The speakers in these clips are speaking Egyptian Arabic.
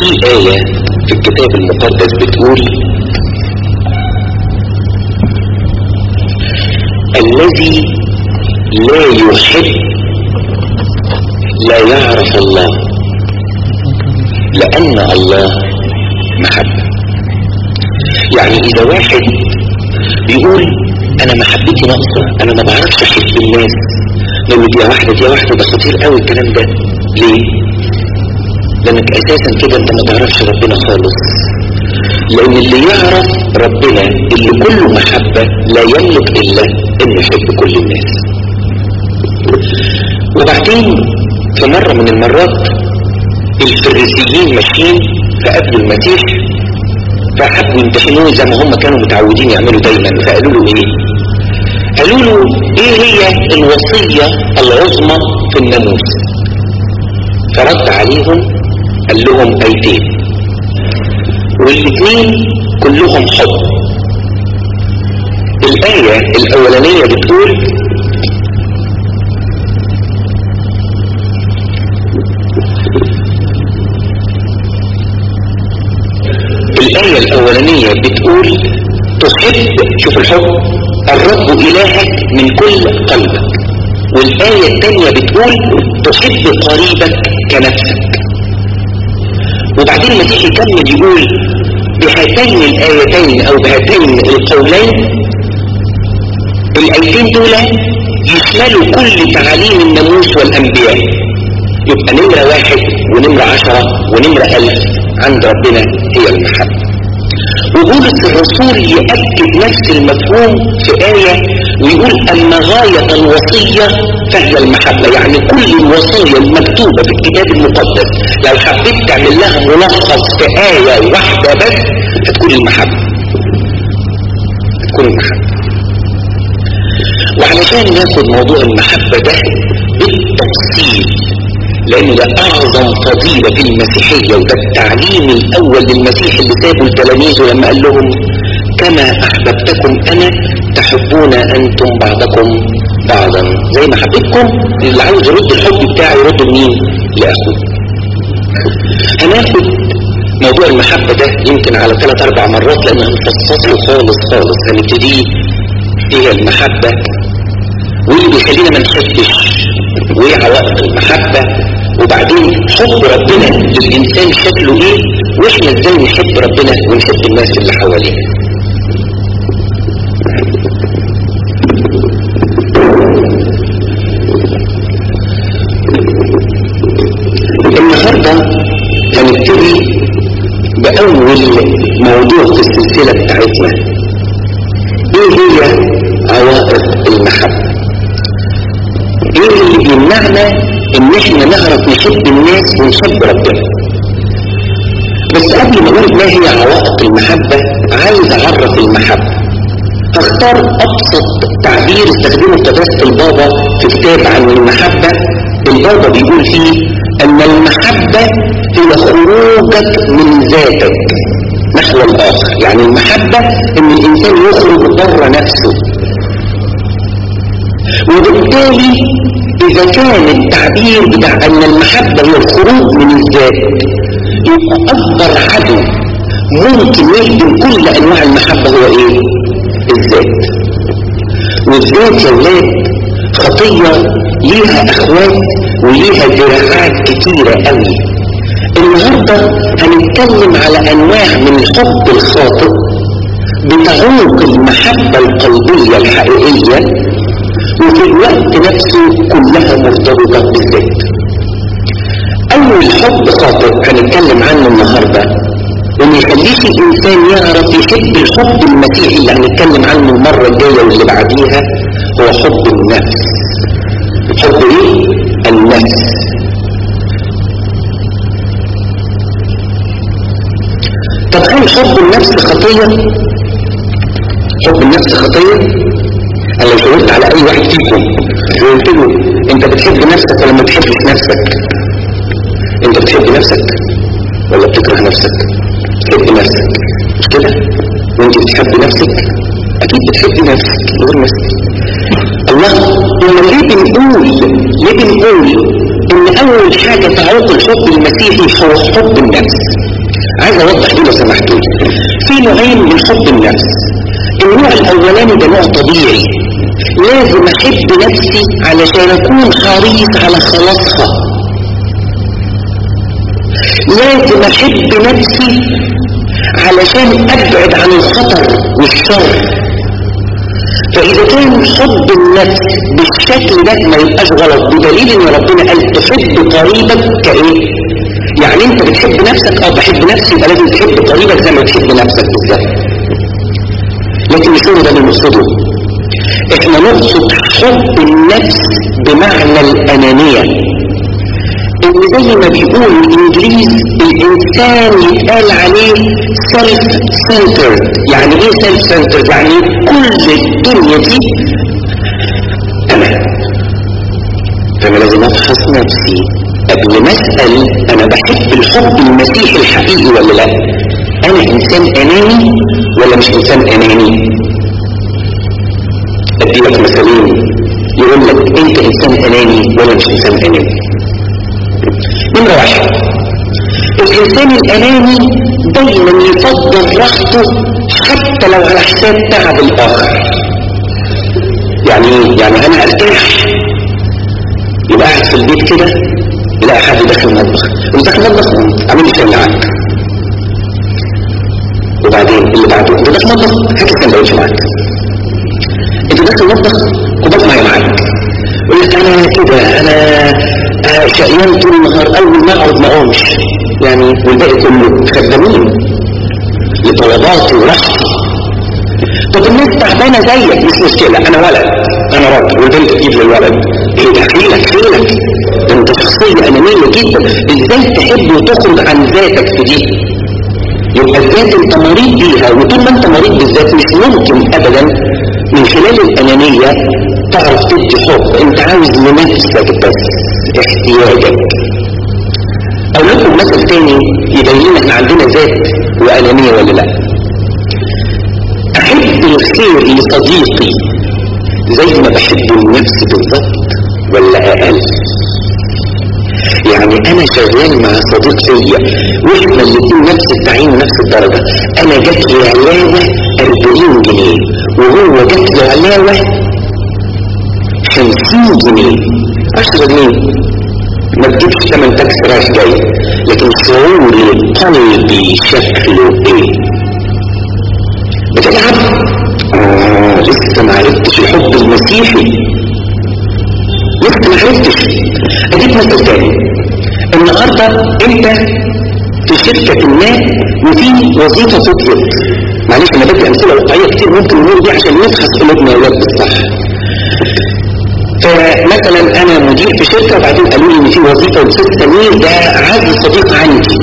في آية في الكتاب المقدس بتقول الذي لا يحب لا يعرف الله لأن الله محبة يعني إذا واحد بيقول أنا محبتي ناقصة أنا ما بعرفش أحب الناس لأن دي واحدة دي واحدة ده خطير قوي الكلام ده ليه؟ لأنك أساسا كده أنت ما تعرفش ربنا خالص لأن اللي يعرف ربنا اللي كله محبة لا يملك إلا إنه يحب كل الناس وبعدين في مرة من المرات الفريسيين ماشيين فقابلوا المسيح فحبوا يمتحنوه زي ما هم كانوا متعودين يعملوا دايما فقالوا له ايه قالوا له ايه هي الوصية العظمى في الناموس فرد عليهم قال لهم ايتين والاثنين كلهم حب الآية الأولانية بتقول الآية الأولانية بتقول تحب شوف الحب الرب إلهك من كل قلبك والآية الثانية بتقول تحب قريبك كنفسك وبعدين المسيح يكمل يقول بهاتين الآيتين أو بهاتين القولين الآيتين دول يشملوا كل تعاليم الناموس والأنبياء يبقى نمرة واحد ونمرة عشرة ونمرة ألف عند ربنا هي المحبة وبولس الرسول يأكد نفس المفهوم في آية ويقول أن غاية الوصية فهي المحبة يعني كل الوصية المكتوبة في الكتاب المقدس لو حبيت تعمل لها ملخص في آية واحدة بس هتكون المحبة هتكون المحبة وعلشان ناخد موضوع المحبة ده بالتفصيل لأن ده أعظم فضيلة في المسيحية وده التعليم الأول للمسيح اللي سابه لتلاميذه لما قال لهم كما أحببتكم أنا تحبون أنتم بعضكم بعضا زي ما حبيتكم اللي عاوز يرد الحب بتاعه يرد لمين؟ لأخوه هناخد موضوع المحبة ده يمكن على ثلاث أربع مرات لأن هنفصصه خالص خالص هنبتدي إيه المحبة واللي بيخلينا ما نحبش وإيه عوائق المحبة وبعدين حب ربنا للإنسان شكله إيه وإحنا إزاي نحب ربنا ونحب الناس اللي حوالينا النهاردة هنبتدي بأول موضوع في السلسلة بتاعتنا ايه هي عوائق المحبة ايه اللي بيمنعنا ان احنا نعرف نحب الناس ونحب ربنا بس قبل ما اقول ما هي عوائق المحبة عايز اعرف المحبة هختار ابسط تعبير استخدمه في مدرسة البابا في كتاب عن المحبة البابا بيقول فيه ان المحبة هي خروجك من ذاتك نحو الاخر يعني المحبة ان الانسان يخرج بره نفسه وبالتالي اذا كان التعبير بتاع ان المحبة هي الخروج من الذات يبقى اكبر عدو ممكن يهدم كل انواع المحبة هو ايه الذات والذات يا ولاد خطية ليها اخوات وليها ذراعات كتيرة قوي النهاردة هنتكلم على انواع من الحب الخاطئ بتعوق المحبة القلبية الحقيقية وفي الوقت نفسه كلها مرتبطة بالذات اول حب خاطئ هنتكلم عنه النهاردة ان يخليك الانسان يعرف يحب الحب المسيحي اللي هنتكلم عنه المرة الجاية واللي بعديها هو حب النفس حب ايه النفس طب هل حب النفس خطية حب النفس خطية انا لو شاورت على اي واحد فيكم وقلت له انت بتحب نفسك ولا ما بتحبش نفسك انت بتحب نفسك ولا بتكره نفسك بتحب نفسك مش كده وانت بتحب نفسك اكيد بتحب نفسك غير نفسك الله لما ليه بنقول ليه بنقول ان اول حاجة تعوق الحب المسيحي هو حب النفس عايز اوضح دي لو سمحتوا في نوعين من حب النفس النوع الاولاني ده نوع طبيعي لازم احب نفسي علشان اكون حريص على خلاصها لازم احب نفسي علشان ابعد عن الخطر والشر فاذا كان حب النفس بالشكل ده ما يبقاش غلط بدليل ان ربنا قال تحب قريبك كايه يعني انت بتحب نفسك اه بحب نفسي يبقى لازم تحب قريبك زي ما بتحب نفسك بالظبط لكن مش هو ده اللي نقصده احنا نقصد حب النفس بمعنى الانانيه ان زي ما بيقول الانجليز الانسان يتقال عليه سيلف سنتر يعني ايه سيلف سنتر يعني كل الدنيا دي انا فانا لازم افحص نفسي قبل ما اسال انا بحب الحب المسيحي الحقيقي ولا لا انا انسان اناني ولا مش انسان اناني ادي لك مثالين يقول لك انت انسان اناني ولا مش انسان اناني نمرة واحد الانسان الاناني دايما يفضل راحته حتى لو على حساب تعب الاخر يعني ايه؟ يعني انا ارتاح يبقى قاعد في البيت كده يلاقي حد داخل المطبخ اللي داخل المطبخ عامل لي سندوتش وبعدين اللي بعده انت داخل المطبخ هات السندوتش معاك انت داخل المطبخ كوبايه ميه معاك يقول لك انا كده انا آه، شقيان طول النهار اول ما اقعد ما اقومش يعني والباقي كله خدامين لطلباتي وراحتي طب الناس تعبانه زيك مش مشكله انا ولد انا راجل والبنت تجيب للولد ايه ده حيلك حيلك ده انت شخصيه انانيه جدا ازاي تحب وتخرج عن ذاتك في دي يبقى الذات انت مريض بيها وطول ما انت مريض بالذات مش ممكن ابدا من خلال الانانيه تعرف تدي حب انت عاوز لنفسك بس احتياجك او لكم مثل تاني يبين احنا عندنا ذات وانانيه ولا لا احب الخير لصديقي زي ما بحب النفس بالظبط ولا اقل يعني انا شغال مع صديق ليا واحنا الاتنين نفس التعيين ونفس الدرجة انا جات لي علاوة 40 جنيه وهو جات له علاوة 50 جنيه 10 جنيه ما تجيبش ثمن تاكس رايح جاي لكن شعوري قلبي شكله ايه بتتعب آه لسه ما عرفتش الحب المسيحي لسه ما عرفتش اديك مثل تاني النهارده انت في شركة ما وفي وظيفة تطلب معلش انا بدي امثله واقعيه كتير ممكن نقول دي عشان نفحص قلوبنا يا ولاد بالصح فمثلا انا مدير في شركه وبعدين قالوا لي ان في وظيفه لست سمير ده عز صديق عندي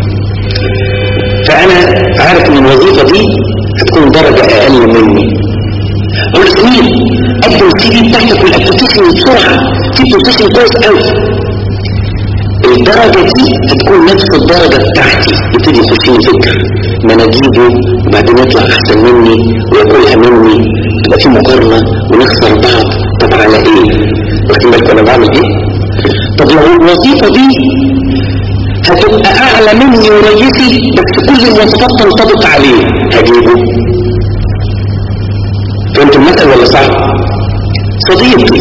فانا عارف ان الوظيفه دي هتكون درجه اقل مني اقول سمير قدم السي في بتاعتك والابلكيشن بسرعه في بروسيشن كويس قوي الدرجة دي هتكون نفس الدرجة بتاعتي يبتدي يخشني فكر ما انا اجيبه وبعدين يطلع احسن مني وياكلها مني تبقى في مقارنة ونخسر بعض طب على ايه؟ واخدين بالكم انا بعمل ايه؟ طب لو الوظيفة دي هتبقى اعلى مني ورئيسي بس كل المواصفات تنطبق عليه هجيبه فهمت المثل ولا صعب؟ صديقي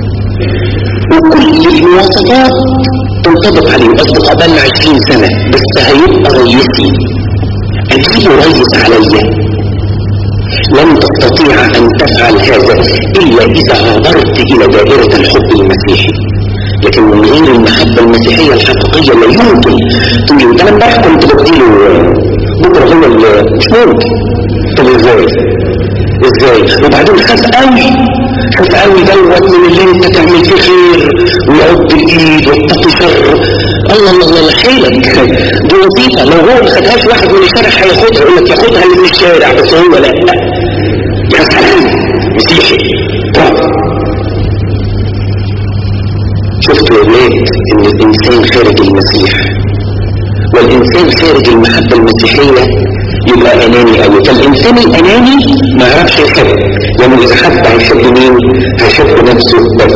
وكل المواصفات تنطبق عليه أصدق بقالنا 20 سنة بس هيبقى رئيسي أجيبه رئيس عليا لن تستطيع أن تفعل هذا إلا إذا عبرت إلى دائرة الحب المسيحي لكن من غير المحبة المسيحية الحقيقية لا يمكن تقول ده أنا امبارح كنت بديله بكرة هو مش ممكن طب ازاي؟ ازاي؟ وبعدين خاف قوي خاف قوي دوت من اللي انت تعمل فيه خير ويعد الايد واتقي شر الله الله الله حيلك دي وظيفه لو هو ما خدهاش واحد من الشارع هياخدها يقول لك ياخدها اللي من الشارع بس هو لا يا سلام مسيحي برافو شفتوا يا ولاد ان الانسان خارج المسيح والانسان خارج المحبه المسيحيه يبقى اناني قوي فالانسان الاناني ما يعرفش يحب لانه اذا حب هيحب مين هيحب نفسه بس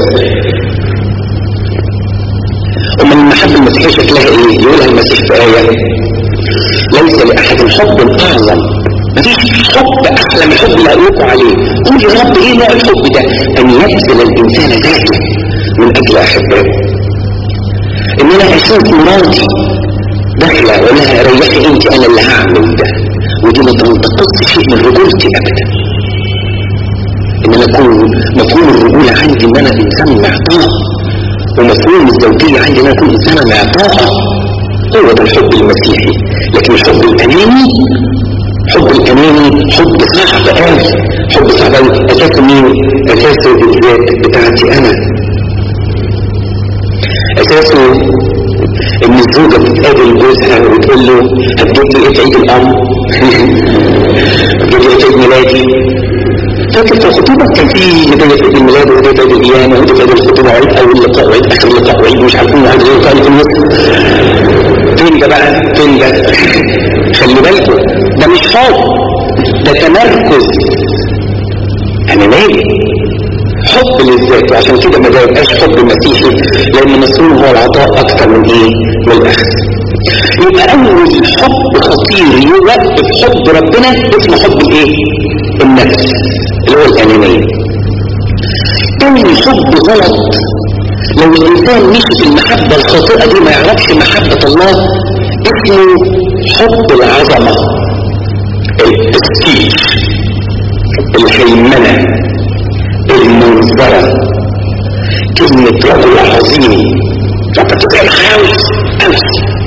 امال المحبه المسيحيه شكلها ايه يقولها المسيح في ايه ليس لأحد حب أعظم مفيش حب أحلى من الحب اللي هقولكم عليه قول يا رب إيه نوع الحب ده أن يبذل الإنسان ذاته من أجل أحبائه إن أنا أشوف مراتي داخلة ولا ريحي أنت أنا اللي هعمل ده ودي ما تنتقص شيء من رجولتي أبدا إن أنا أكون مفهوم الرجولة عندي إن أنا إنسان معطاء ومفهوم الزوجية عندي إن أنا أكون إنسانة معطاءة هو ده الحب المسيحي لكن الحب الأناني حب الأناني حب صعب قوي حب صعب قوي أساسه مين؟ أساسه الذات بتاعتي أنا أساسه إن الزوجة بتقابل جوزها وتقول له هتجيب لي إيه في عيد الأم؟ هتجيب لي إيه في عيد ميلادي؟ فاكر في الخطوبة كان في هدية عيد الميلاد وهدية عيد القيامة وهدية عيد الخطوبة وعيد أول لقاء وعيد آخر لقاء وعيد مش عارفين وعيد غير لقاء في النص فين ده بقى؟ فين ده؟ خلي بالكم ده مش حب ده تمركز أنا مالي حب للذات وعشان كده ما يبقاش حب مسيحي لأن مسؤول هو العطاء أكثر من إيه؟ من الأخذ يبقى أول حب خطير يوقف حب ربنا اسمه حب الإيه؟ النفس اللي هو الأنانية تاني حب غلط لو الإنسان مشي في المحبة الخاطئة دي ما يعرفش محبة الله اسمه حب العظمة التسكير الهيمنة المنظرة كلمة رجل عظيم ربك تبقى عاوز عاوز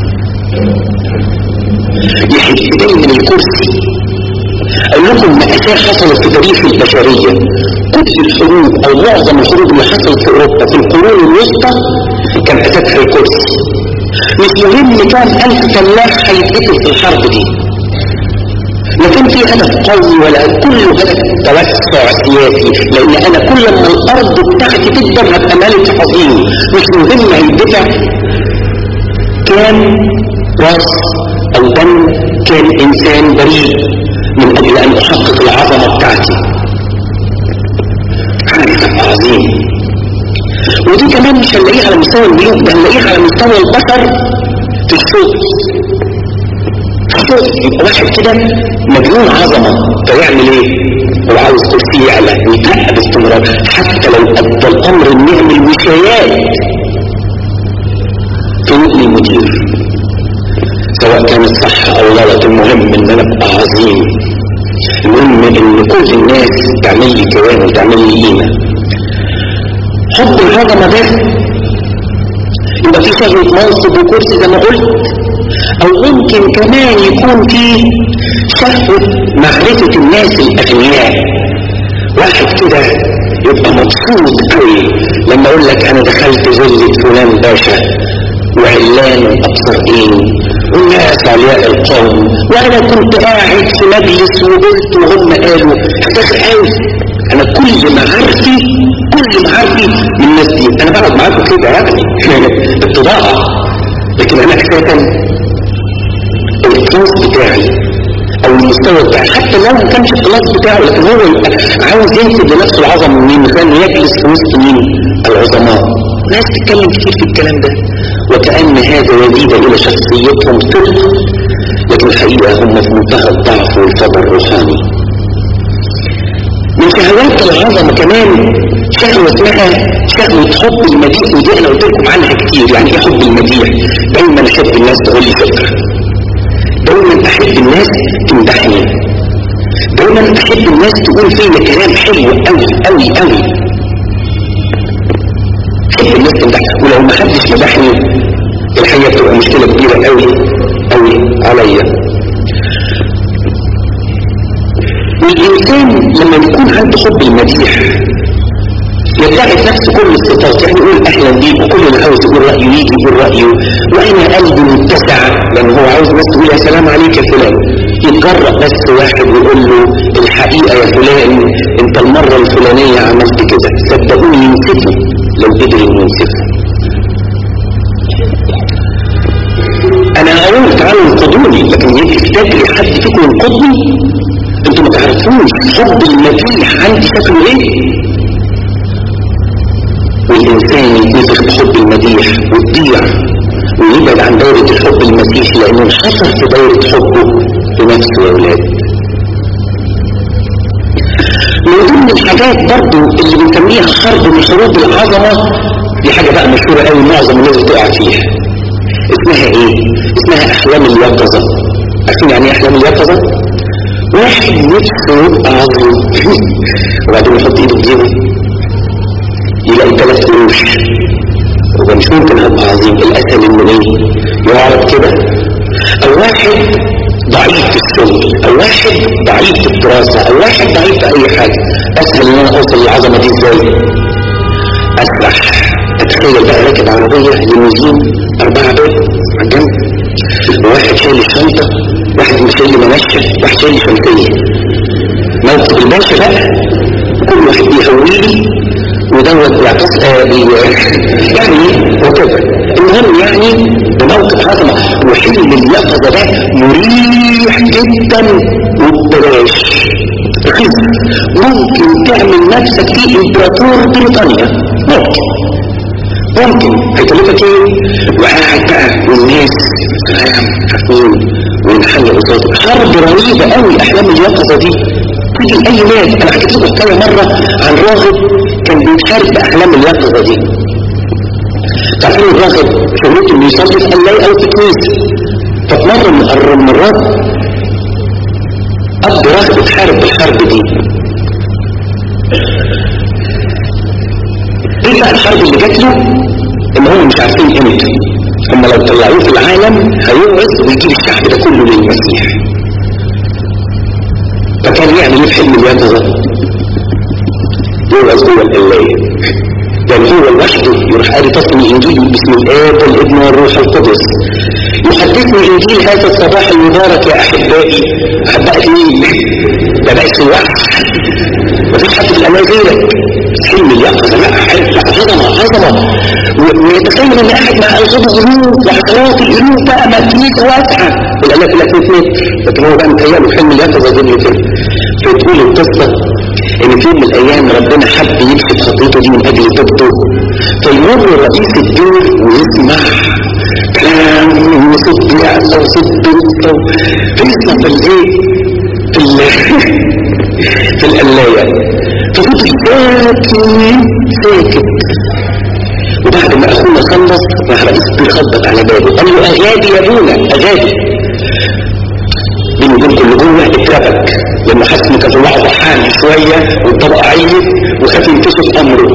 يحب دايما الكرسي اقول لكم مأساة حصلت في تاريخ البشرية كل الحروب او معظم الحروب اللي حصلت في اوروبا في القرون الوسطى كان اساسها الكرسي مش مهم كام الف فلاح هيتقتل في الحرب دي لا كان في هدف قوي ولا كله هدف توسع سياسي لان انا كل ما الارض بتاعتي تكبر هبقى ملك عظيم مش مهم هيدفع كام راس او دم كان انسان بريء من اجل ان احقق العظمه بتاعتي حاجه عظيم ودي كمان مش هنلاقيها على مستوى الملوك ده هنلاقيها على مستوى البشر في الصوت الصوت يبقى واحد كده مجنون عظمة فيعمل ايه هو عاوز كرسي يعلى ويترقى باستمرار حتى لو ادى الامر ان يعمل وشايات تنقل المدير سواء كانت صح او غلط المهم ان انا ابقى عظيم المهم ان كل الناس تعمل لي كلام وتعمل لي قيمه حب العظمه ده يبقى في شغله منصب وكرسي زي ما قلت او ممكن كمان يكون في شهوة معرفة الناس الاغنياء واحد كده يبقى مبسوط قوي لما اقول لك انا دخلت فيلة فلان باشا وعلان وابصرين والناس علياء القوم وانا كنت قاعد في مجلس وقلت وهم قالوا حاجات قوي انا كل معارفي كل معارفي من الناس دي انا بقعد معاكم كده يعني اتضاع لكن انا اساسا الكلاس بتاعي او المستوى بتاعي حتى لو ما كانش الكلاس بتاعه لكن هو يبقى عاوز ينسب لنفسه العظمه منين مثلا يجلس في وسط مين العظماء ناس تتكلم كتير في الكلام ده وكأن هذا يزيد إلى شخصيتهم صدق لكن الحقيقة هم في منتهى الضعف والفضل الروحاني من شهوات العظمة كمان شهوة اسمها شهوة حب المديح ودي أنا قلت لكم عنها كتير يعني إيه حب المديح دايما أحب الناس تقول لي فكرة دايما أحب الناس تمدحني دايما أحب الناس تقول فيا كلام حلو قوي قوي قوي احب الناس تمدحني ولو ما حدش مدحني الحقيقة بتبقى مشكلة كبيرة قوي قوي عليا والإنسان لما يكون عنده حب المديح يتعب نفسه كل الصفات يعني يقول أهلا بيك وكل اللي عاوز يقول رأيه يجي يقول رأيه وأنا قلبي متسع لأن هو عاوز ناس تقول يا سلام عليك يا فلان يتجرأ بس واحد ويقول له الحقيقة يا فلان أنت المرة الفلانية عملت كده صدقوني ينسفه لو قدر إنه ينسفه أنا أقول تعالوا انقضوني لكن يحتاج لي حد فيكم ينقضني انتوا ما تعرفوش حب المديح عندي شكله ايه والإنسان يتنفخ بحب المديح وتضيع ويبعد عن دورة الحب المسيح لا لانه انحصر في دايرة حبه لنفسه يا ولاد من ضمن الحاجات برضو اللي بنسميها حرب من حروب العظمة دي حاجة بقى مشهورة قوي معظم الناس بتقع فيها اسمها ايه اسمها احلام اليقظة عارفين يعني ايه احلام اليقظة واحد نفسه يبقى عظيم وبعدين يحط ايده في جيبه يلاقي ثلاث قروش وده مش ممكن ابقى عظيم الاسهل انه ايه يقعد كده او واحد ضعيف في الشغل او واحد ضعيف في الدراسة او واحد ضعيف في اي حاجة اسهل ان انا اوصل للعظمة دي ازاي اسرح اتخيل بقى راكب عربية ليموزين اربعة باب على الجنب وواحد شايل الشنطة واحد مش شايل منشف واحد شايل شنطية موقف الباشا بقى كل واحد بيهويلي ودوت بيعتص آه بي يعني وكذا المهم يعني بموقف عظمة وحلم اليقظة ده مريح جدا وببلاش رخيص ممكن تعمل نفسك فيه امبراطور بريطانيا ممكن ممكن هيكلفك ايه وقاعد بقى والناس كلام عارفين ونحل قصاد حرب رهيبه قوي احلام اليقظه دي تيجي اي ناس انا حكيت لكم حكايه مره عن راغب كان بيتحارب باحلام اليقظه دي تعرفين الراغب شغلته انه يصلي في الله او في كنيسه ففي مره من المرات اب راغب اتحارب بالحرب دي ايه بقى الحرب اللي جات له ان هم مش عارفين قيمته هم لو طلعوه في العالم هيوعظ ويجيب الشعب ده كله للمسيح فكان يعمل ايه في حلم اليقظه يوعظ جوه القلايه كان هو لوحده يروح قاري تصمي انجيل باسم الاب والابن والروح القدس يحدثني انجيل هذا الصباح المبارك يا احبائي احبائي مين ده بقى في الوحش مفيش حد في الامان غيرك حلم اليقظه لا حلم عظمه عظمه ويتخيل ان قاعد مع الغد القلوب وحضرات القلوب بقى مكنيسه واسعه والالاف الالاف متر لكن هو بقى متهيأله حلم اليقظه زي كده فتقول القصه ان في يوم من الايام ربنا حب يكشف خطيته دي من اجل توبته فيمر رئيس الدور ويسمع كلام وصوت بيعلى وصوت بيوصل فيسمع في الايه في ال في القلايه ففضل ساكت ساكت وبعد ما اخونا خلص راح رئيس بيخبط على بابه قال له اغادي يا ابونا اغادي بينه وبين كل جوه اتربك لانه حس انه كان طلعه ضحان شويه والطبق عيل وخاف ينكشف امره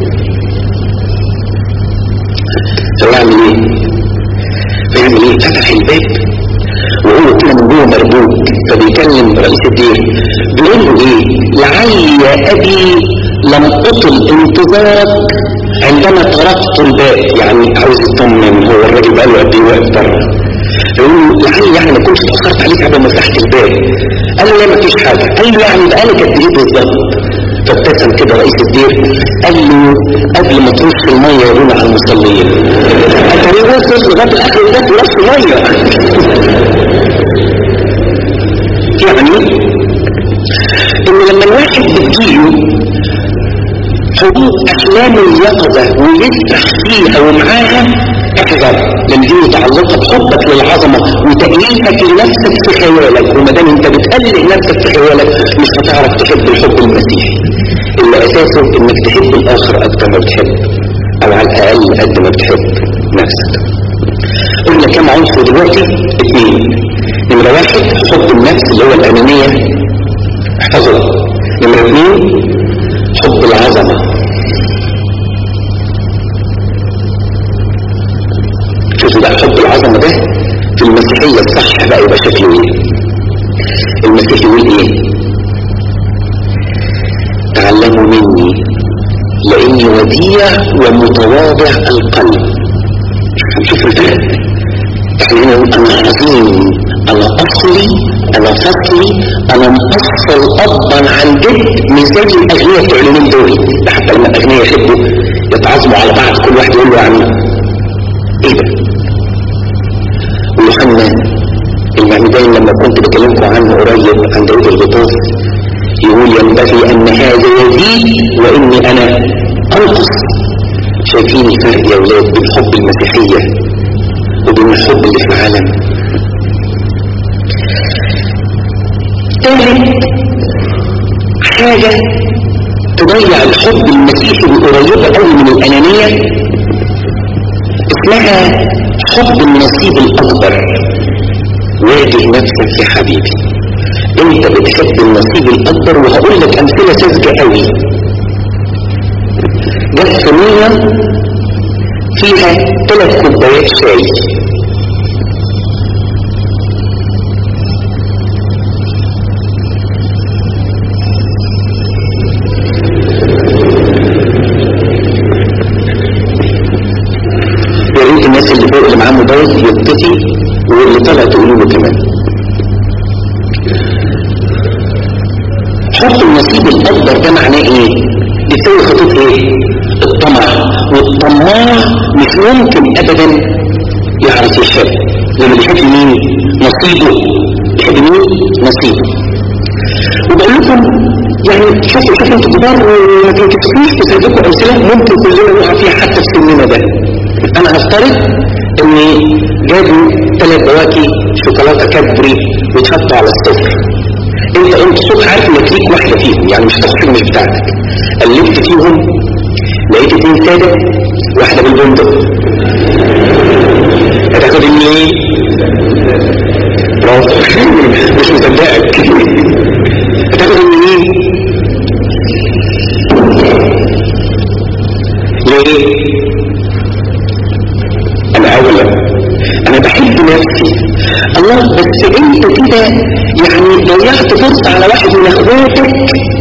فيعمل ايه؟ فيعمل ايه؟ فتح الباب وهو كده من جوه مربوط فبيكلم رئيس الدير بيقول له ايه؟ لعلي يا ابي لم اطل انتظارك عندما طرقت الباب يعني عاوز يطمن هو الراجل بقى له قد ايه واقف بره يقول له لعلي يعني ما كنتش اتاخرت عليك قبل ما فتحت الباب قال له لا ما فيش حاجه قال له يعني بقالك قد ايه بالظبط فابتسم كده رئيس الدير قال له قبل ما ترش الميه يقولون على المصلين انت ليه وصل لغايه الاخر ده ترش ميه يعني ان لما الواحد بتجيله حدود احلام اليقظه ويسرح فيها ومعاها احذر لان دي متعلقه بحبك للعظمه وتأليفك لنفسك في خيالك وما دام انت بتأله نفسك في خيالك مش هتعرف تحب الحب المسيحي اللي اساسه انك تحب الاخر اكتر ما بتحب او على الاقل قد ما بتحب نفسك قلنا كم عنصر دلوقتي اثنين نمرة واحد حب النفس اللي هو الانانية احفظها نمرة اثنين حب العظمة شوفوا بقى حب العظمة ده في المسيحية الصح بقى يبقى شكله ايه المسيح يقول ايه تعلموا مني لاني وديع ومتواضع القلب هنشوف الفرق احنا هنا نقول انا عظيم انا اصلي انا فصلي انا مفصل ابا عن جد مش زي الاغنياء بتوع اليومين دول ده حتى لما الاغنياء يحبوا يتعظموا على بعض كل واحد يقول له يعني ايه ده ويوحنا المعمدان لما كنت بكلمكم عنه قريب عن داود الغطاس يقول ينبغي ان هذا يزيد واني انا انقص شايفين الفرق يا اولاد بين حب المسيحيه وبين الحب اللي في العالم الحب المسيحي القريبة قوي من الأنانية اسمها حب النصيب الأكبر واجه نفسك يا حبيبي انت بتحب النصيب الأكبر وهقول لك أمثلة ساذجة قوي جت صينية فيها ثلاث كوبايات شاي يا ريت الناس اللي فوق اللي معاه موبايل يطفي واللي طلع تقولوا له كمان حب النصيب الاكبر ده معناه ايه بيساوي خطوط ايه الطمع والطماع مش ممكن ابدا يعرف يحب لما بيحب مين نصيبه يحب مين نصيبه وبقول لكم يعني شوفوا شوفوا انتوا كبار وما تنكسفوش تسيبكم امثله ممكن كلنا نقع فيها حتى في سننا ده انا هفترض ان جابوا ثلاث بواكي شوكولاته كادبري وتحطوا على الصفر انت قمت الصبح عارف انك ليك واحده فيهم يعني مش هتاخد مش بتاعتك قلبت فيهم لقيت اتنين ساده واحده بالبندق هتاخد منين برافو مش مصدقك هتاخد منين ليه انا اولا انا بحب نفسي الله بس انت كده يعني ضيعت فرصة على واحد من اخواتك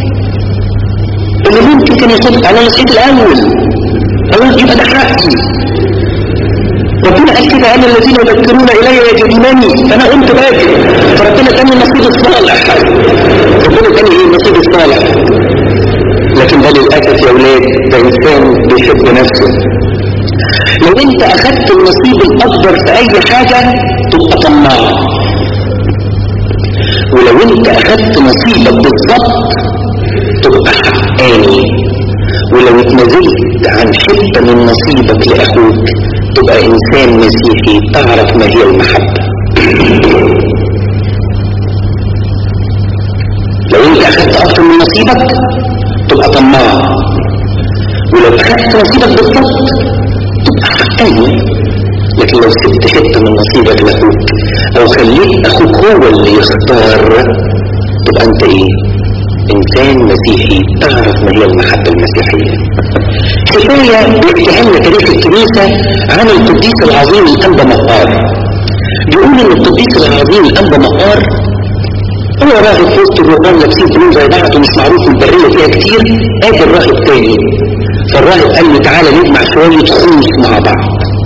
اللي ممكن كان ياخد انا نسيت الاول الله يبقى ده حقي ربنا قال كده انا الذين يذكرون الي يجدونني فانا قمت باكر فربنا اداني النصيب الصالح ربنا اداني ايه النصيب الصالح لكن ده للاسف يا اولاد ده انسان بيحب نفسه لو انت اخدت النصيب الاكبر في اي حاجة تبقى طماع ولو انت اخدت نصيبك بالظبط تبقى حقاني ولو اتنازلت عن حتة من نصيبك لاخوك تبقى انسان مسيحي تعرف ما هي المحبة لو انت اخدت اكتر من نصيبك تبقى طماع ولو اخدت نصيبك بالظبط تبقى حقاني لكن لو سبت حته من نصيبك لاخوك او خليت اخوك هو اللي يختار تبقى انت ايه انسان مسيحي تعرف ما هي المحبه المسيحيه حكايه بيحكيها لنا تاريخ الكنيسه عن القديس العظيم الانبا مقار بيقول ان القديس العظيم الانبا مقار هو راهب في وسط الرهبان لابسين فلوس زي بعض ومش معروف البريه فيها كتير قابل راهب تاني فالراهب قال له تعالى نجمع شويه خمس مع بعض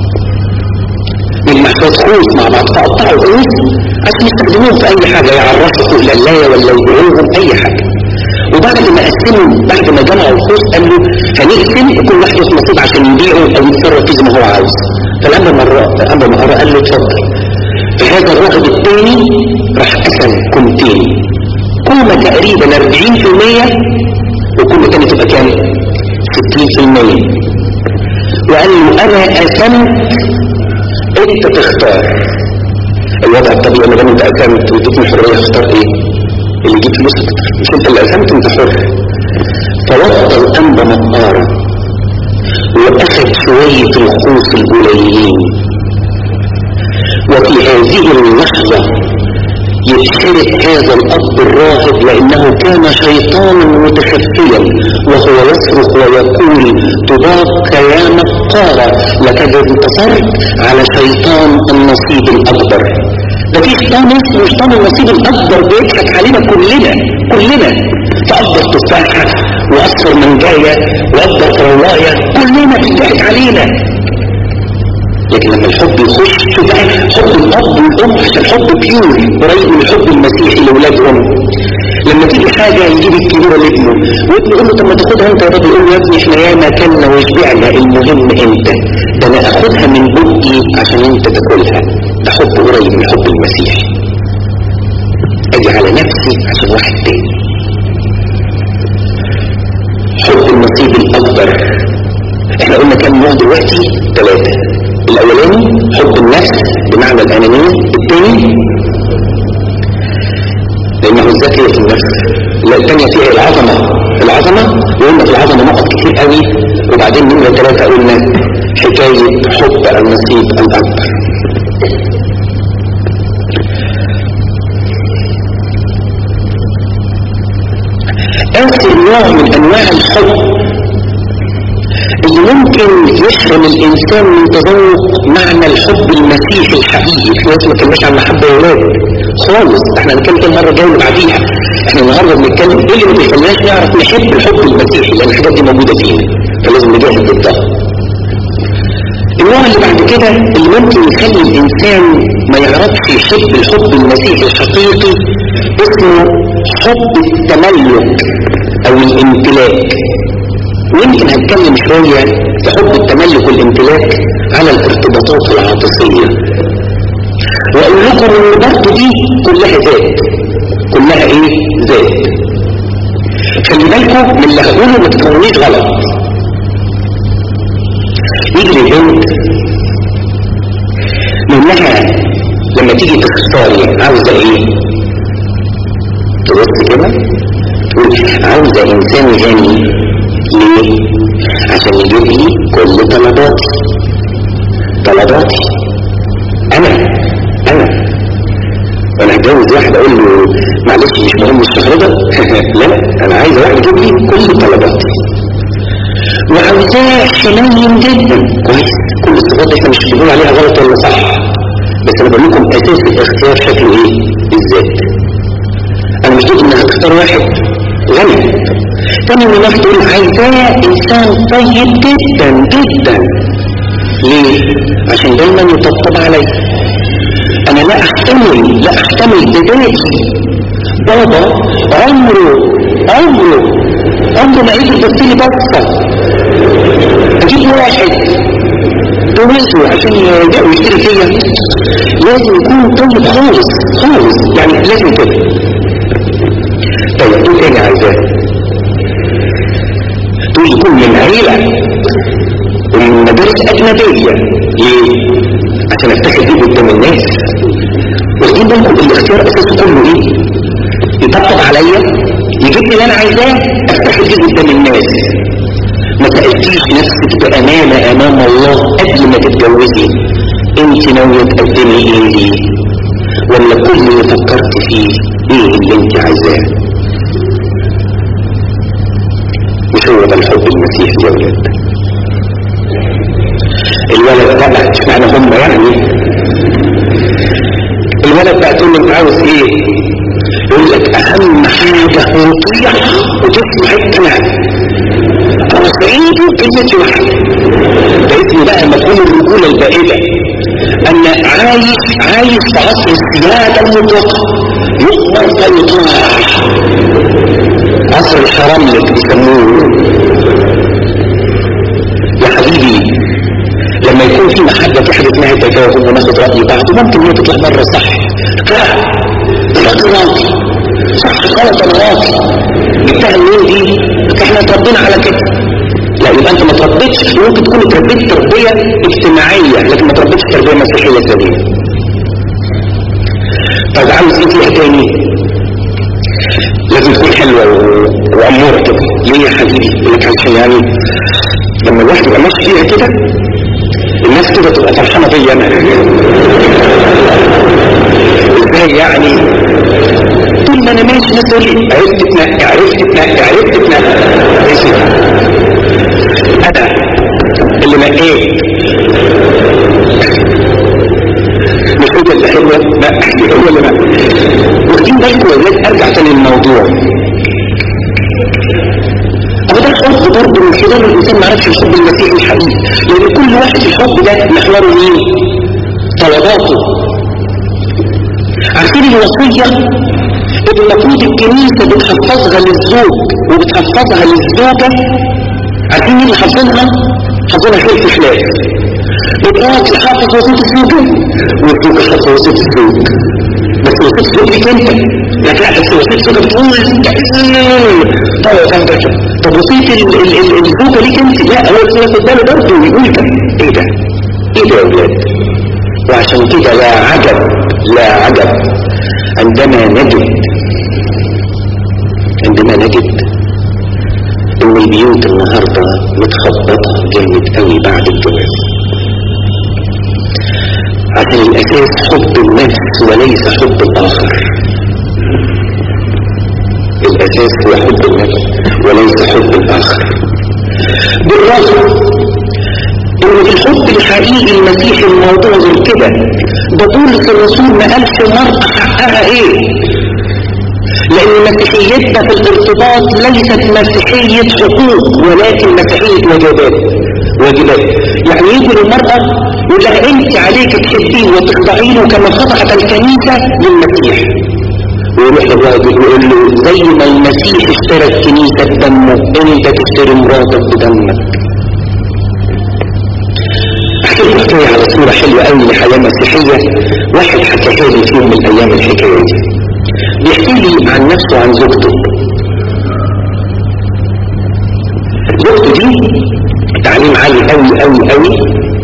نجمع شويه خمس مع بعض فقطعوا خمس عشان يستخدموهم في اي حاجه يعرفوا فوق القلايه ولا يبيعوهم اي حاجه وبعد ما قسموا بعد ما جمعوا الخوص قال له هنقسم كل واحد ياخد نصيب عشان يبيعه او يتصرف فيه زي ما هو عاوز فالامر مره الامر مره قال له اتفضل فهذا الراغب الثاني راح قسم كومتين كومه تقريبا 40% وكومه ثانيه تبقى كام؟ 60% وقال له انا قسمت انت تختار الوضع الطبيعي ما دام انت قسمت واديتني الحريه اختار ايه؟ اللي يجيب فلوس اكتر مش انت اللي قسمت انت حر فوضى الانبا مقارا واخذ شويه الخوص القليلين وفي هذه اللحظه يتحرق هذا الاب الراهب لانه كان شيطانا متخفيا وهو يصرخ ويقول طباق يا مقارة لقد انتصرت على شيطان النصيب الاكبر ده في شيطان اسمه شيطان النصيب الاكبر بيضحك علينا كلنا كلنا فاكبر تفاحه واكثر منجايه واكبر فرايه كلنا بيضحك علينا لكن لما الحب يخش شوف بقى حب الاب والام عشان حب بيور قريب من الحب المسيحي لاولادهم لما تيجي حاجه يجيب الكبيره لابنه وابنه يقول له طب ما تاخدها انت يا بابا يقول له يا ابني احنا ياما كلنا وشبعنا المهم انت ده انا اخدها من بقي عشان انت تاكلها ده حب قريب من الحب المسيحي اجي على نفسي عشان واحد تاني حب النصيب الاكبر احنا قلنا كام نوع دلوقتي ثلاثه الاولاني حب النفس بمعنى الانانيه الثاني لانه الذكي في النفس لا الثانية فيها العظمة العظمة وقلنا في العظمة نقط كتير قوي وبعدين نمرة ثلاثة قلنا حكاية حب المسيح الأكبر آخر نوع من أنواع الحب اللي ممكن يحرم الإنسان من تذوق معنى الحب المسيحي الحقيقي في ناس ما كناش عن محبة الولاد خالص احنا هنتكلم كم مرة جاي بعديها احنا النهارده بنتكلم ايه اللي ما بيخليناش نعرف نحب الحب المسيحي لان الحاجات دي موجودة فينا فلازم نجاهد ضدها النوع اللي بعد كده اللي ممكن يخلي الإنسان ما يعرفش يحب الحب المسيحي الحقيقي اسمه حب التملك أو الامتلاك ويمكن هتكلم شوية في حب التملك والامتلاك على الارتباطات العاطفية وأقول لكم إن برضه دي كلها ذات كلها إيه؟ ذات خلي بالكم من اللي هقوله ما تفهمونيش غلط يجري البنت لأنها لما تيجي تختاري عاوزة إيه؟ تبص كده تقول عاوزة إنسان غني ليه؟ عشان يجيب لي كل طلباتي طلباتي انا انا وانا هتجوز واحد اقول له معلش مش مهم الشهر ده لا انا عايز واحد يجيب لي كل طلباتي وعاوزاه حنين جدا كويس كل الصفات احنا مش بنقول عليها غلط ولا صح بس انا بقول لكم اساس الاختيار شكله ايه بالذات انا مش ضد انك تختار واحد غني تاني من واحد يقول عايزاه انسان طيب جدا جدا ليه عشان دايما يطبطب علي انا لا احتمل لا احتمل بذاتي بابا عمره عمره عمره ما يجي يبص لي بصه اجيب واحد جوزه عشان يبيع ويشتري فيا لازم يكون طيب خالص خالص يعني لازم كده طيب ايه تاني عايزاه تقول يكون من عيلة ومن مدارس أجنبية ليه؟ عشان افتخر بيه قدام الناس واخدين بالكم الاختيار أساسه كله إيه؟ يطبطب عليا يجيب لي اللي أنا عايزاه أفتخر بيه قدام الناس ما سألتيش نفسك بأمانة أمام الله قبل ما تتجوزي أنت ناوية تقدمي إيه ليه؟ ولا كل اللي فكرت فيه إيه اللي أنت عايزاه؟ مش هو ده الحب المسيحي يا ولاد الولد بقى اشمعنى هم يعني الولد بقى تقول له انت عاوز ايه يقول لك اهم حاجه مطيع وتسمع الكلام انا سعيد كلمتي واحده ده اسمه بقى مفهوم الرجوله البائده انا عايش عايش في عصر السياده المطلقه يؤمر فيطاع عصر الحرام اللي بيسموه يا حبيبي لما يكون في محبة في حاجة اسمها تفاهم وناخد رأي بعض ممكن هي تطلع مرة صح فعلا راجل راضي صح غلط انا راضي جبتها منين دي؟ احنا اتربينا على كده لا يبقى انت ما تربيتش ممكن تكون اتربيت تربية اجتماعية لكن ما تربيتش تربية مسيحية سليمة طب عاوز ايه فيها تاني؟ لازم تكون حلوة وأمورة كده ليه يا حبيبي يقول لك عشان يعني لما الواحد يبقى ماشي فيها كده الناس كده تبقى فرحانة بيا أنا ازاي يعني طول ما أنا ماشي الناس تقول لي عرفت تنقي عرفت تنقي عرفت تنقي يا سيدي أنا اللي نقيت مش هو اللي حلوة لا هو اللي نقي واخدين بالكم يا ولاد ارجع تاني للموضوع أبو ده الحب برضه من خلال الإنسان ما عرفش الحب المسيحي الحقيقي لأن كل واحد الحب ده محوره مين؟ طلباته عارفين الوصية اللي المفروض الكنيسة بتحفظها للزوج وبتحفظها للزوجة عارفين مين اللي حافظينها؟ حافظينها خلف خلاف الراجل حافظ وصية الزوجة والزوجة حافظ وصية الزوج بس وصية الزوج ليك انت لكن لا بس وصية الزوجة بتقول طيب يا فندم طب وصية الزوجة ليك انت لا هو الزوجة قدامه برضه يقول ده ايه ده؟ ايه ده يا ولاد؟ وعشان كده لا عجب لا عجب عندما نجد عندما نجد ان البيوت النهاردة متخبطة جامد قوي بعد الجواز عشان الاساس حب النفس وليس حب الاخر الاساس هو حب النفس وليس حب الاخر بالرغم ان الحب الحقيقي المسيحي الموضوع غير كده ده بولس الرسول ما قالش المرأة حقها ايه لان مسيحيتنا في الارتباط ليست مسيحية حقوق ولكن مسيحية واجبات واجبات يعني يجي للمرأة يقول لها انت عليك تحبيه وتخضعي له كما خضعت الكنيسة للمسيح ويروح للراجل ويقول له زي ما المسيح اشترى الكنيسة بدمه انت تشتري مراتك بدمك احكي لكم حكايه على صوره حلوه قوي لحياه مسيحيه واحد حكاها لي في يوم من الايام الحكايه دي بيحكي لي عن نفسه وعن زوجته زوجته دي تعليم عالي قوي قوي قوي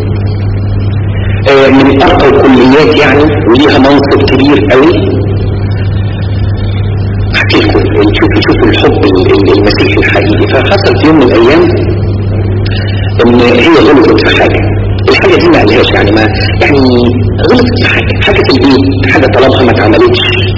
آه من ارقى الكليات يعني وليها منصب كبير قوي احكي لكم شوفوا شوفوا الحب المسيحي الحقيقي فحصل في يوم من الايام ان هي غلطت في حاجه الحاجة دي ما قالهاش يعني ما يعني غلطت في حاجة حاجة في البيت حاجة طلبها ما اتعملتش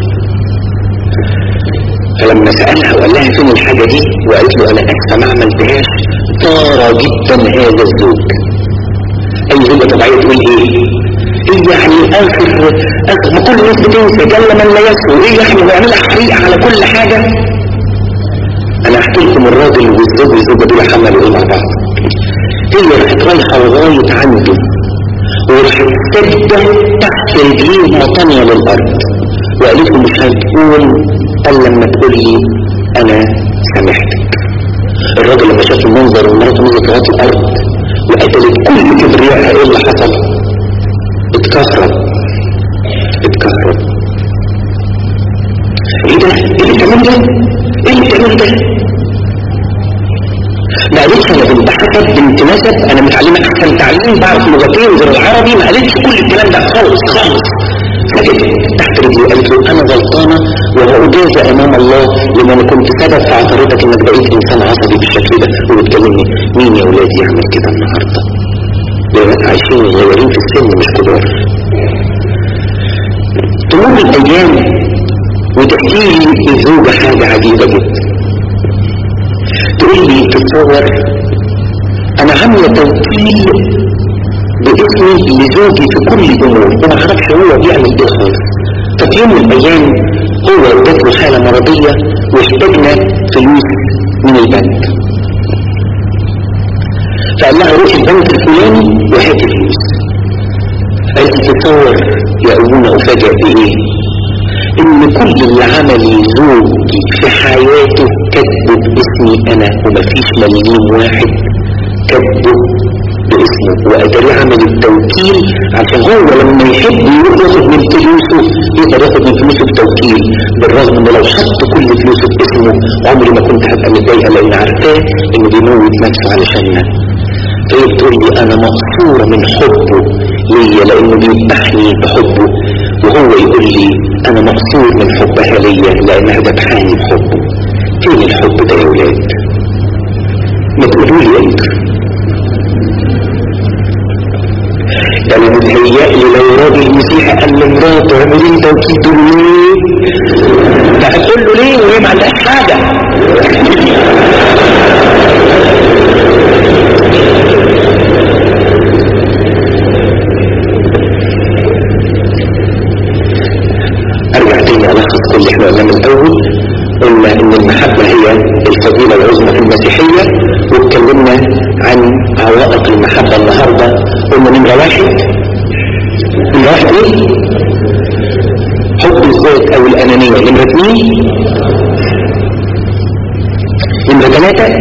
فلما سألها وقال لها فين الحاجة دي وقالت له انا اسفة ما عملتهاش طار جدا هذا الزوج اي زوجة طبيعية تقول ايه ايه يعني اخر اخر ما كل الناس بتنسى جل من لا يسهو ايه يعني ويعملها حريقة على كل حاجة انا احكي لكم الراجل والزوج والزوجة دول عملوا ايه مع بعض هي راحت رايحة لغاية عنده وراحت تبدأ تحت رجليه مطانية للأرض وقالت له مش هتقول قال لما تقول لي أنا سامحتك الراجل لما شاف المنظر ومراته نزلت لغاية الأرض وقتلت كل كبريائها إيه اللي حصل؟ اتكهرب اتكهرب ايه ده؟ ايه اللي بتعمله ده؟ ايه اللي بتعمله ده؟ ما قالتش انا بنت حسب بنت نسب انا متعلمه احسن تعليم بعرف لغتين غير العربي ما قالتش كل الكلام ده خالص خالص فجت تحت رجلي قالت له انا غلطانه وهأجازى امام الله لان انا كنت سبب في عثرتك انك بقيت انسان عصبي بالشكل ده وبتكلمني مين يا ولادي يعمل كده النهارده؟ دول عايشين صغيرين في السن مش كبار تمر الايام وتحكي لي الزوجه حاجه عجيبه جدا تقول لي تتصور انا عامله توكيل باسمي لزوجي في كل الامور وما اعرفش هو بيعمل ايه خالص ففي يوم من الايام هو جات له حاله مرضيه واحتاجنا فلوس من البنك فقال لها روحي البنك الفلاني وهاتي فلوس قالت تتصور يا ابونا افاجئ بايه ان كل اللي عملي زوجي في حياته كذبه باسمي انا ومفيش مليم واحد كذبه باسمه وقدر يعمل التوكيل عشان هو لما يحب يروح ياخد من فلوسه يقدر ياخد من فلوسه بتوكيل بالرغم ان لو حط كل فلوسه باسمه عمري ما كنت هبقى متضايقه لان عارفاه انه بيموت نفسه علشاننا فهي بتقول لي انا مقصوره من حبه ليا لانه بيذبحني بحبه وهو يقول لي انا مقصور من حبها ليا لانها ذبحاني بحبه فين الحب ده يا ولاد ما تقولوا لي انت ده انا متهيألي لو راجل مسيحي قال لمراته اعملي لي توكيد تقول له ليه؟ ده هتقول له ليه وهي ما عندهاش حاجه ارجع تاني الخص كل اللي احنا قلناه من الاول قلنا ان المحبة هي الفضيلة العظمى في المسيحية واتكلمنا عن عوائق المحبة النهاردة قلنا نمرة واحد نمرة واحد ايه؟ حب الذات او الانانية نمرة اثنين نمرة ثلاثة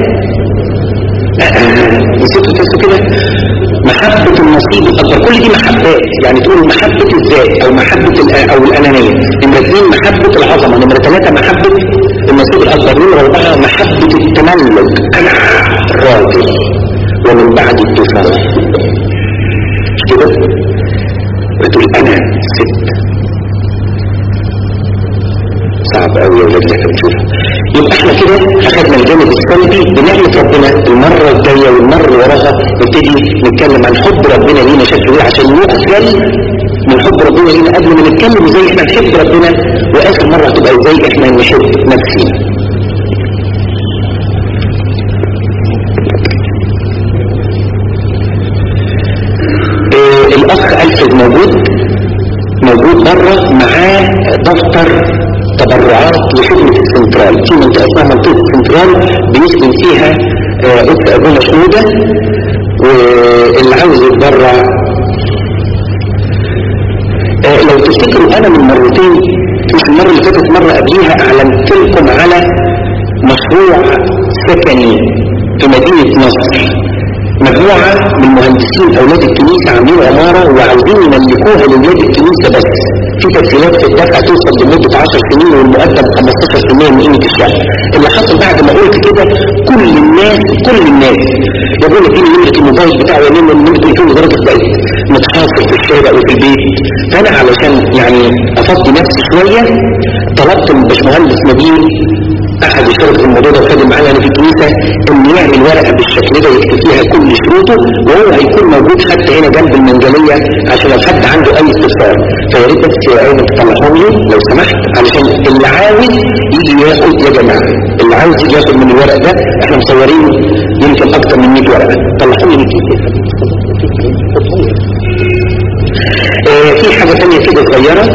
نسيتوا تحسوا كده محبة النصيب الأكبر كل دي محبات يعني تقول محبة الذات أو محبة أو الأنانية نمرة اثنين محبة العظمة نمرة ثلاثة محبة النصيب الأكبر نمرة أربعة محبة التملك أنا راجل ومن بعد الدفاع كده بتقول أنا ست صعب قوي يا ولاد اللي احنا بنشوفه يبقى احنا كده اخدنا الجانب السلبي بنعمة ربنا المرة الجاية والمرة اللي وراها نبتدي نتكلم عن حب ربنا لينا شكله ايه عشان نخجل من حب ربنا لينا قبل ما نتكلم ازاي احنا نحب ربنا واخر مرة هتبقى ازاي احنا نحب نفسينا اه الاخ الفريد موجود موجود بره معاه دفتر تبرعات لخدمة السنترال في منطقة اسمها منطقة السنترال بيسكن فيها اخت ابونا شنودة واللي عاوز يتبرع اه لو تفتكروا انا من مرتين مش المرة اللي فاتت مرة قبليها اعلنت لكم على مشروع سكني في مدينة نصر مجموعة من مهندسين أولاد الكنيسة عاملين عمارة وعاوزين يملكوها لأولاد الكنيسة بس في تسهيلات في الدفع توصل لمدة 10 سنين والمقدم 15% من قيمة الشقة اللي حصل بعد ما قلت كده كل الناس كل الناس يقول لك نمرة الموبايل بتاعه يمين من نمرة التليفون لدرجة بقت متحاصر في الشارع وفي البيت فأنا علشان يعني أفضي نفسي شوية طلبت من باشمهندس نبيل احد يشارك في الموضوع ده وخادم معانا في الكنيسه ان يعمل ورقه بالشكل ده يكتب فيها كل شروطه وهو هيكون موجود حتى هنا جنب المنجليه عشان لو حد عنده اي استفسار فيا ريت بس ايضا تطلعهم لي لو سمحت علشان اللي عاوز يجي ياخد يا جماعه اللي عاوز يجي ياخد من الورق ده احنا مصورين يمكن اكتر من 100 ورقه طلعهم لي آه في حاجه ثانيه كده صغيره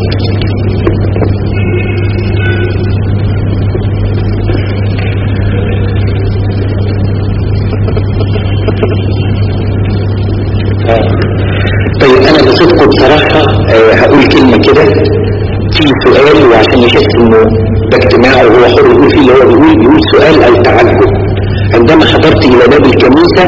طيب انا بصدقه بصراحة أه هقول كلمة كده في سؤال وعشان يحس انه ده اجتماع وهو حر يقول فيه اللي هو بيقول بيقول سؤال او تعجب عندما حضرت الى باب الكنيسة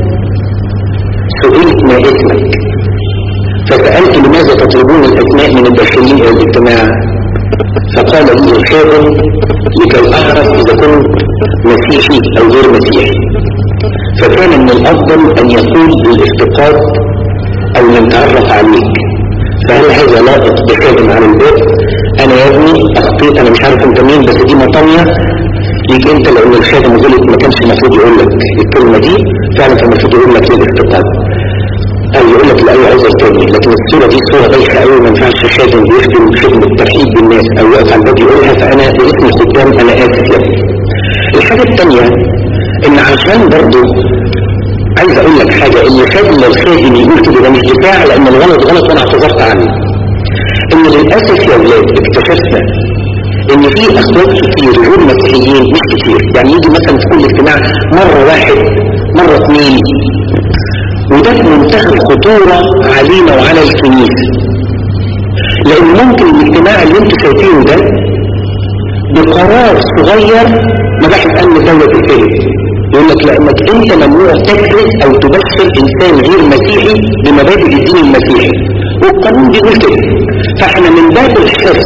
سئلت ما اسمك فسألت لماذا تطلبون الاسماء من الداخلين الى الاجتماع فقال لي الخادم لكي اعرف اذا كنت مسيحي او غير مسيحي فكان من الافضل ان يقول بالافتقاد او نتعرف عليك فهل هذا لائق بخادم على الباب انا يا ابني اخطيت انا مش عارف انت مين بس دي مطامية ليك انت لان الخادم غلط ما كانش المفروض يقول لك الكلمة دي فعلا كان المفروض يقول لك للافتقاد او يقول لك لاي عذر تاني لكن الصورة دي صورة بايخة قوي ما ينفعش خادم بيخدم خدمة ترحيب بالناس او يقف على الباب يقولها فانا باسم الخدام انا اسف يا ابني الحاجة الثانية ان عشان برضو عايز اقول لك حاجة اللي خادم لو خادم يقول كده ده مش دفاع لان الغلط غلط وانا اعتذرت عنه ان للاسف يا اولاد اكتشفنا ان في اخوات كتير غير مسيحيين مش كتير يعني يجي مثلا في كل اجتماع مرة واحد مرة اثنين وده في منتهى الخطورة علينا وعلى الكنيسة لان ممكن الاجتماع اللي انتوا شايفينه ده بقرار صغير مباحث امن دولة الفيلم يقول لك لانك انت ممنوع تكرز او تبشر انسان غير مسيحي بمبادئ الدين المسيحي والقانون بيقول كده فاحنا من باب الحرص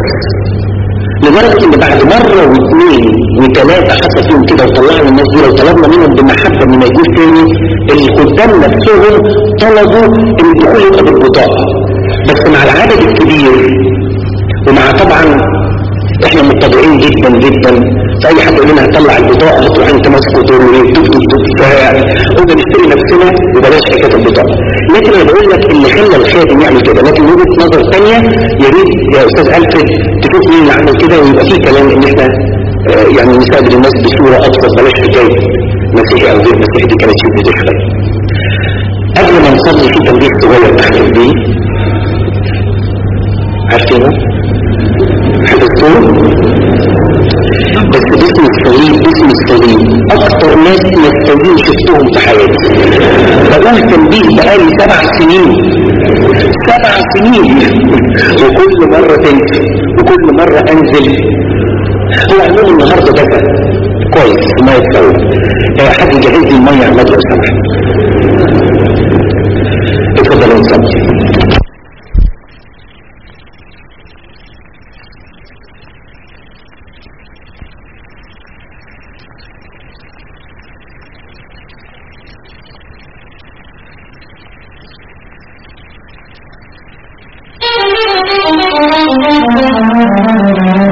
لدرجة ان بعد مرة واثنين وثلاثة حصل فيهم كده وطلعنا الناس دي لو طلبنا منهم بمحبة ان ما يجوش تاني الخدام نفسهم طلبوا ان الدخول يبقى بالبطاقة بس مع العدد الكبير ومع طبعا احنا متبعين جدا جدا فاي حد يقول لنا هطلع البطاقه هتروح انت ماسكه تقول له ايه دب دب قلنا نشتري نفسنا وبلاش حكايه البطاقه لكن انا بقول لك اللي خلى الخادم يعمل كده لكن وجهه نظر ثانيه يا ريت يا استاذ الفريد تشوف مين اللي عمل كده ويبقى في كلام ان احنا آه يعني نستقبل الناس بصوره ابسط بلاش حكايه مسيحي او غير مسيحي دي كانت شيء بتشغل قبل ما نصلي في تنبيه صغير اختم بيه عارفينه؟ حفظتوه؟ بس باسم الصليب باسم الصليب اكتر ناس نستوين شفتهم في حياتي بقول تنبيه بقالي سبع سنين سبع سنين وكل مرة تنسى وكل مرة انزل هو عموما النهاردة ده كويس ما يتسوي حد يجهز لي المية عماد لو سمحت اتفضلوا نصلي Thank you.